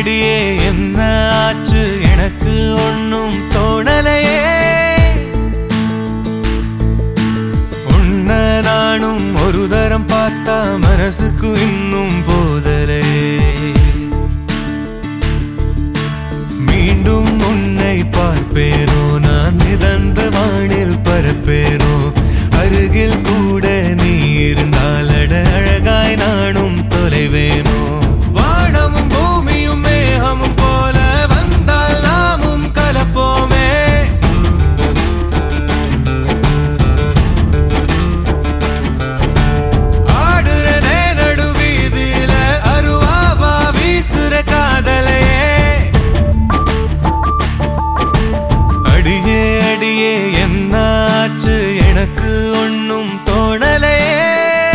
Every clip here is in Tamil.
அடியே என்ன ஆச்சு எனக்கு ஒன்னும் தோணலையே உன்ன நானும் ஒரு தரம் பார்த்தா மனசுக்கு இன்னும் போதலையே மீண்டும் உன்னை பார்ப்பேனோ நான் மிதந்த வானில் பரப்பேனோ அருகில் கூட நீ இருந்தால் அட அழகாய் நானும் தொலைவேனோ வானமும் பூமியும் மேகமும் போல வந்தால் நாமும் கலப்போமே ஆடுறதே நடுவீதியில அருவாவா வீசுற காதலையே அடியே அடியே என்னாச்சு எனக்கு ஒன்னும் தோணலையே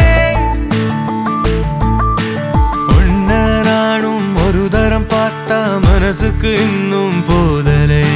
உன்ன நானும் ஒரு தரம் பார்த்தா மனசுக்கு இன்னும் போதலையே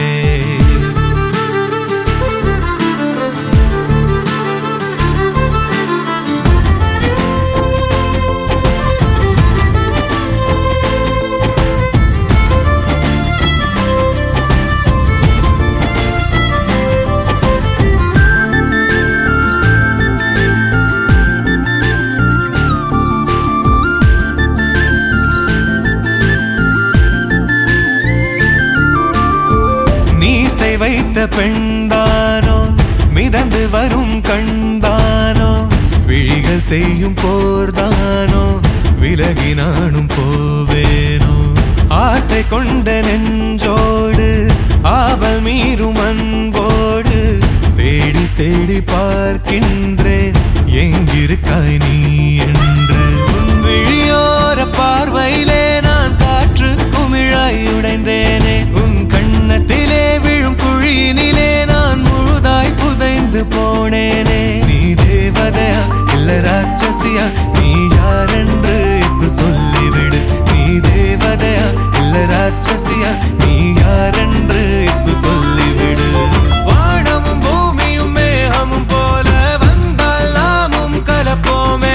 நீசை வைத்த பெண்தானோ மிதந்து வரும் கண்தானோ விழிகள் செய்யும் போர்தானோ விலகி நானும் போவேனோ ஆசை கொண்ட நெஞ்சோடு ஆவல் மீறும் அன்போடு தேடி தேடி பார்க்கின்றேன் எங்கிருக்காய் நீ என்று உன் விழியோர பார்வையிலே நான் காற்று குமிழாய் உடைந்தேனே உன் கண்ணத்திலே விழும் குழியினிலே நான் முழுதாய் புதைந்து போனேனே நீ தேவதையா இல்ல ராட்சசியா நீ யாரென்று இப்ப சொல்லிவிடு நீ தேவதையா இல்ல ராட்சசியா நீ யாரென்று இப்ப சொல்லிவிடு வானமும் பூமியும் மேகமும் போல வந்தால் நாமும் கலப்போமே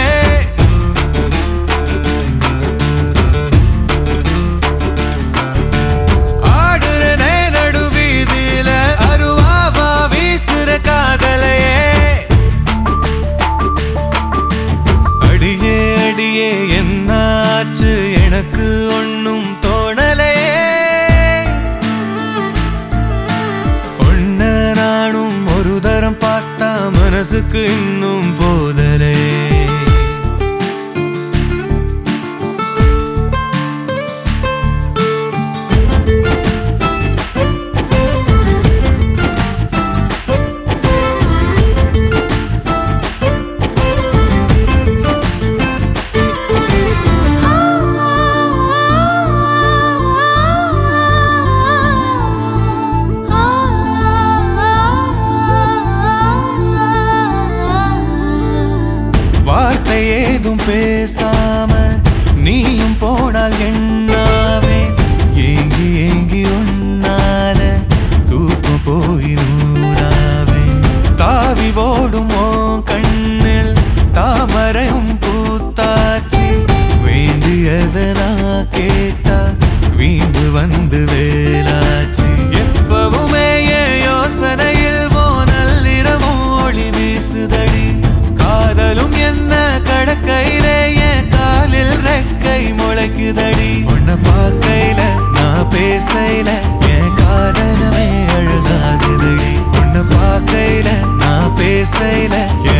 ஆடுறனே நடுவீதியில அருவாவா வீசுற காதலையே அடியே அடியே என்னாச்சு எனக்கு ஒன்னும் தோணலையே உன்ன நானும் ஒரு தரம் பார்த்தா மனசுக்கு இன்னும் போதலையே வார்த்தை ஏதும் பேசாம நீயும் போனால் என்னாவே ஏங்கி ஏங்கி உன்னால தூக்கம் போய் நூறாவே தாவி ஓடும் உன் கண்ணில் தாமரையும் பூத்தாச்சு வேண்டியதை நான் கேட்டா வீண்டு வந்து வேலாச்சு எப்பவுமே என் யோசனையில் போ நள்ளிரவும் ஒளி வீசுதடி காதலும் என்ன கடக்கையிலே என் காலில் ரெக்கை முளைக்குதடி உன்னை பார்க்கையில நான் பேசையில என் காதலமே அழகாகுதடி உன்னை பார்க்கையில நான் பேசையில